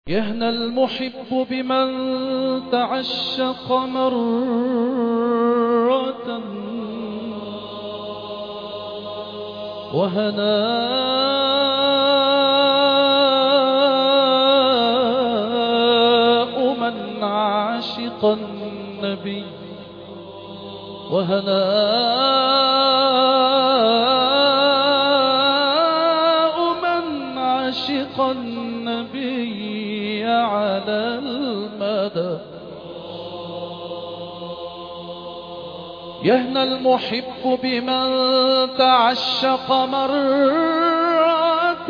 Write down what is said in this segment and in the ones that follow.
يهنى المحب بمن تعشق مرة وهناء من عاشق النبي وهناء من عاشق النبي على المدى يهنى المحب بمن تعشق مرة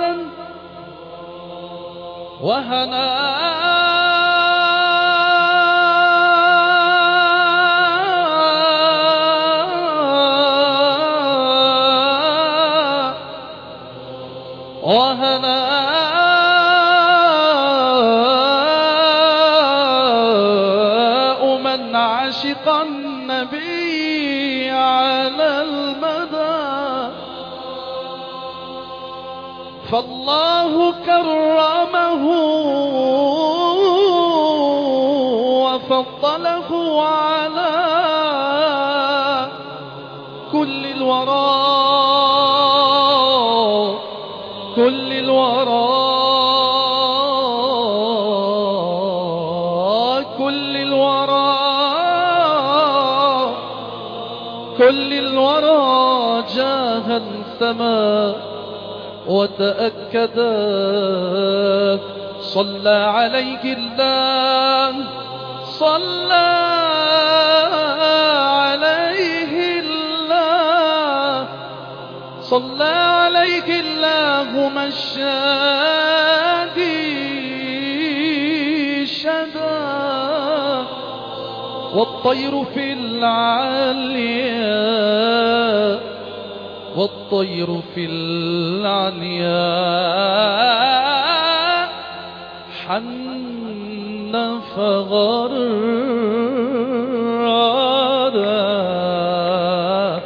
وهنا وهناء من عشق النبي على المدى فالله كرمه وفضله على كل الورى كل الورى كل الورى كل الورى جاه السماء وتأكد صلى عليه الله صلى عليه الله صلى عليه الله مشادي شدا والطير في العليا والطير في العليا حن فغردا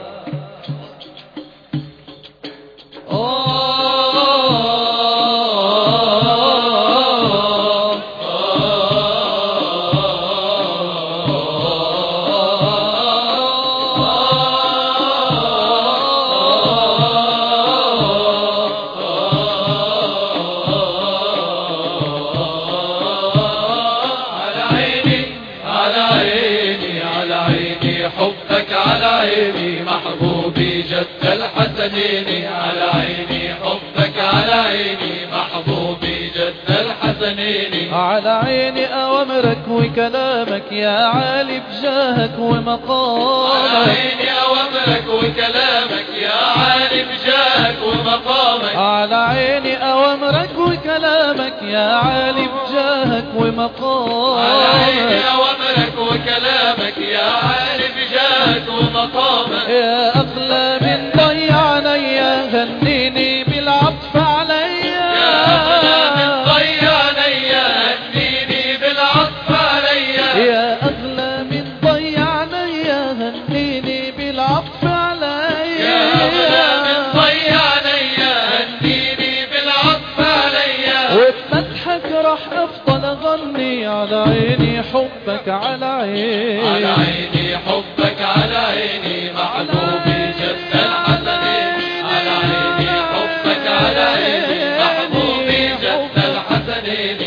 على عيني على عيني على عيني حبك على عيني محبوبي جد الحسنين على عيني حبك على عيني محبوبي جد الحسنين على عيني أوامرك وكلامك يا عالي بجاهك على ومقامك عيني أوامرك وكلامك يا عالي بجاهك ومقامك على عيني أوامرك وكلامك يا عالي بجاهك على عيني ومقامك أوامرك وكلامك يا عالي بجاهك ومقامك يا أغلى من ضيعنيا غنيني بالعطف عليا يا أغلى من ضيعنيا هنيني بالعطف عليا يا أغلى من ضيعنيا هنيني بالعطف عليا يا أغلى من ضيعنيا هنيني بالعطف عليا وبمدحك راح افضل اغني على عيني حبك على عيني على عيني حبك على عيني محبوبي جد الحسنين على عيني حبك على عيني محبوبي جد الحسنين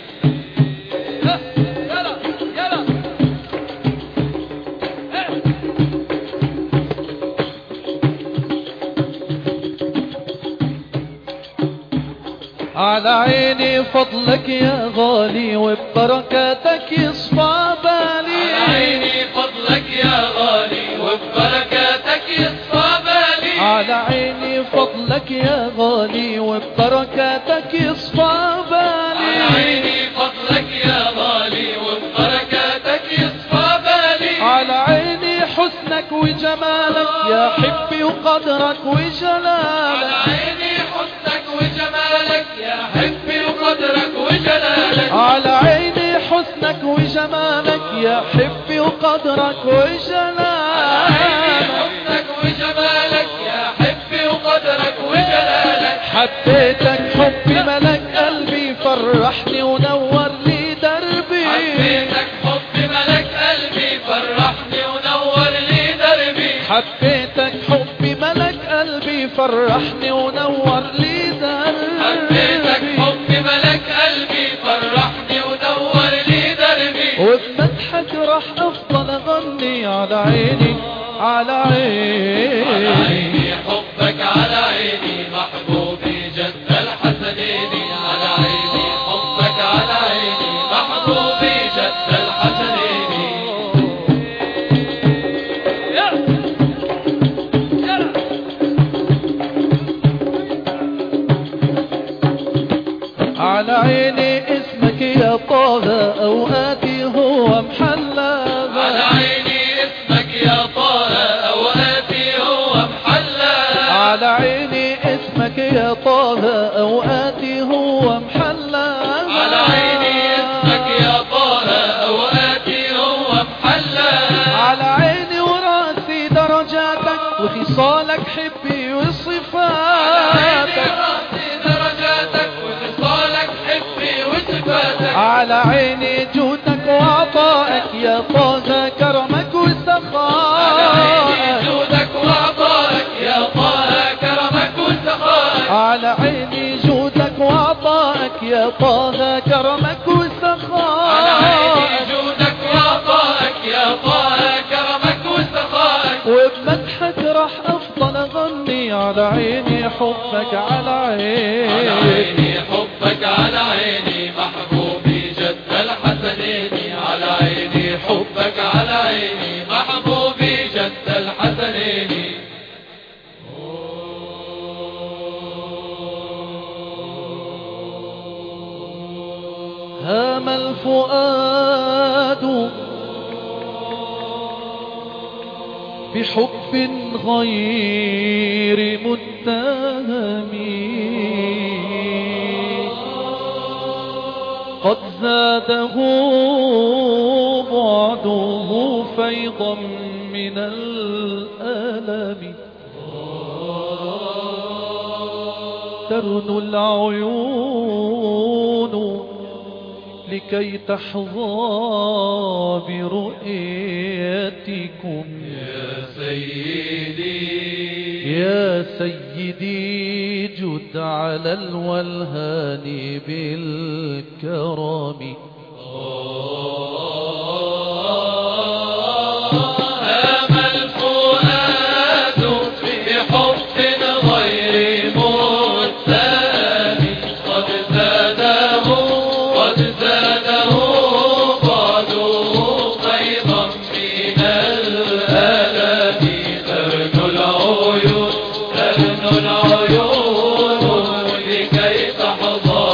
يلا يلا على عيني فضلك يا غالي وببركاتك يصفى على بالي عيني فضلك يا غالي وببركاتك يصفى بالي على عيني فضلك يا غالي وببركاتك يصفى على بالي عيني فضلك يا غالي وببركاتك يصفى بالي على عيني حسنك وجمالك يا حبي وقدرك على وجلالك عيني حسنك وجمالك يا حبي وقدرك وجلالك على عيني حسنك وجمالك يا حبي وقدرك على عيني وجلالك حسنك وجمالك يا حبي وقدرك وجلالك حبيتك حبي ملك قلبي فرحني ونور قلبي فرحني ونور لي حبيتك دربي حب ملك قلبي فرحني ودور لي دربي وبمدحك راح افضل اغني على عيني على على عيني عيني حبك على عيني محبوبي جد الحسنين على عيني حبك على عيني محبوبي جد الحسنين على عيني اسمك يا طه اوقاتي هو محلى على عيني اسمك يا طه اوقاتي هو محلى على عيني اسمك يا طه اوقاتي هو محلى على عيني اسمك يا طه اوقاتي هو محلى على عيني وراسي درجاتك وخصالك حبي عيني وصفاتك راسي درجاتك وخصالك حبي وصفاتك على عيني جودك وعطائك يا طه كرمك على عيني وسخائك جودك وعطائك يا طه كرمك وسخائك على عيني جودك وعطائك يا طه كرمك على عيني وسخائك جودك وعطائك يا طه كرمك وسخائك وبمدحك راح افضل اغني على عيني حبك على على عيني عيني حبك على عيني محبوبي جد الحسنين على عيني حبك على عيني محبوبي جد الحسنين هام الفؤاد بحب غير متهم قد زاده بعده فيضا من الألم ترن العيون لكي تحظى برؤيتكم يا سيدي يا سيدي جد على الولهان بالكرم هام الفؤاد بحب غير متهم قد زاده قد زاده بعده فيضا من الألم ترن العيون ترن العيون لكي تحظى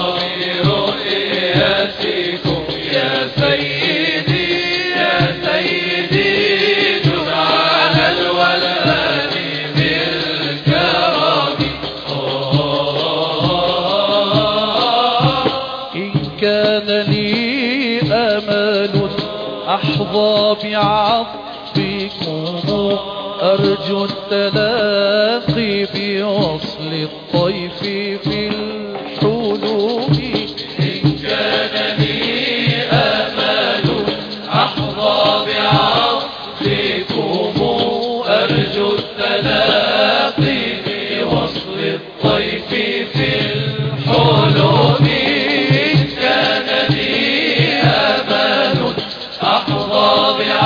برؤيتكم يا سيدي يا سيدي جد على الولد بالكرم إن كان لي أمل أحظى بعطفكم أرجو التلاقي بوصل الطيف في الحلم إن كان لي أمل أحظى بعطفكم أرجو التلاقي بوصل الطيف في الحلم إن كان لي أمل أحظى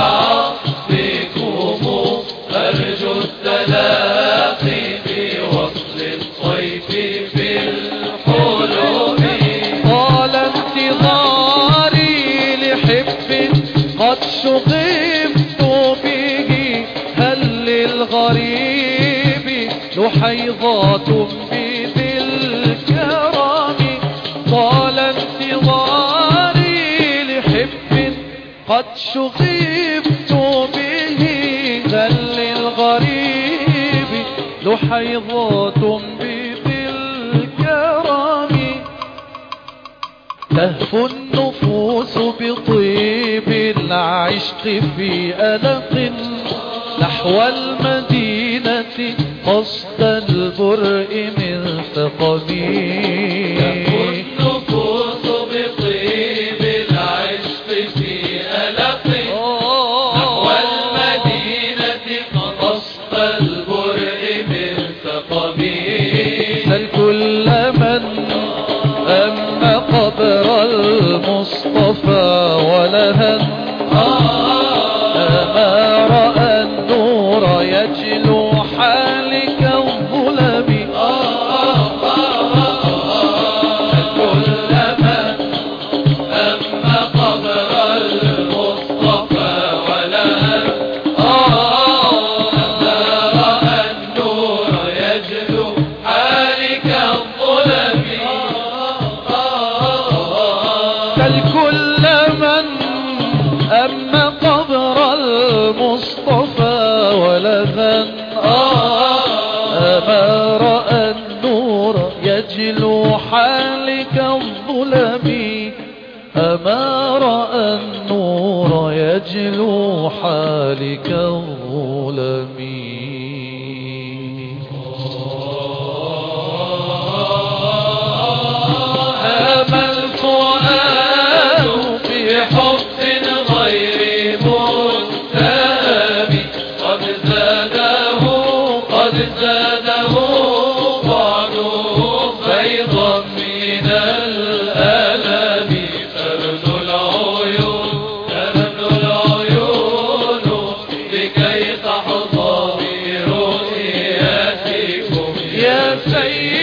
بعطفكم أرجو التلاقي بوصل الطيف في الحلم طال انتظاري لحب قد شغفت به هل للغريب لحيضات بذي الكرم طال انتظاري لحب قد شغفت به هل للغريب لحيضات بذي الكرم تهفو النفوس بطيب العشق في ألق نحو المدينة قصد البرء من ثقبي النفوس بطيب العشق في ألق نحو المدينة قصد البرء من ثقب يجلو حالك الظلم أما رأى النور يجلو حالك الظلم أما الفؤاد في حب غير متهم قد زاده قد زاده بعده فيضا من الألم ترن العيون ترن العيون لكي تحظى برؤيتكم يا سيد